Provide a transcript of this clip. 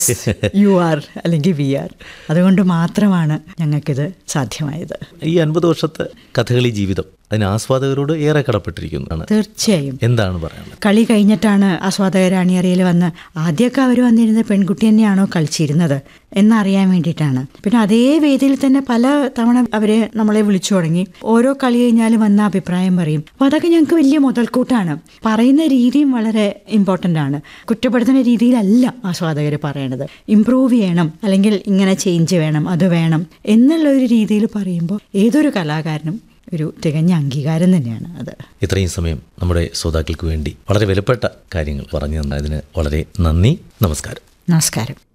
U R അല്ലെങ്കിൽ V R അതുകൊണ്ട് മാത്രമാണ് ഞങ്ങൾക്കിത് സാധ്യമായത് ഈ അൻപത് വർഷത്തെ കഥകളി ജീവിതം അതിന് ആസ്വാദകരോട് ഏറെ കടപ്പെട്ടിരിക്കുന്നതാണ് തീർച്ചയായും എന്താണ് പറയാനുള്ളത് കളി കഴിഞ്ഞിട്ടാണ് ആസ്വാദകർ അണിയറയിൽ വന്ന് ആദ്യമൊക്കെ അവർ വന്നിരുന്നത് പെൺകുട്ടി തന്നെയാണോ കളിച്ചിരുന്നത് എന്നറിയാൻ വേണ്ടിയിട്ടാണ് പിന്നെ അതേ വേദിയിൽ തന്നെ പല തവണ അവരെ നമ്മളെ വിളിച്ചു തുടങ്ങി ഓരോ കളി കഴിഞ്ഞാലും വന്ന അഭിപ്രായം പറയും അപ്പോൾ അതൊക്കെ ഞങ്ങൾക്ക് വലിയ മുതൽക്കൂട്ടാണ് പറയുന്ന രീതിയും വളരെ ഇമ്പോർട്ടൻ്റ് ആണ് കുറ്റപ്പെടുത്തുന്ന രീതിയിലല്ല ആസ്വാദകർ പറയണത് ഇമ്പ്രൂവ് ചെയ്യണം അല്ലെങ്കിൽ ഇങ്ങനെ ചേഞ്ച് വേണം അത് വേണം എന്നുള്ള ഒരു രീതിയിൽ പറയുമ്പോൾ ഏതൊരു കലാകാരനും ഒരു തികഞ്ഞ അംഗീകാരം തന്നെയാണ് അത് ഇത്രയും സമയം നമ്മുടെ ശ്രോതാക്കൾക്ക് വേണ്ടി വളരെ വിലപ്പെട്ട കാര്യങ്ങൾ പറഞ്ഞു തന്നതിന് വളരെ നന്ദി നമസ്കാരം നമസ്കാരം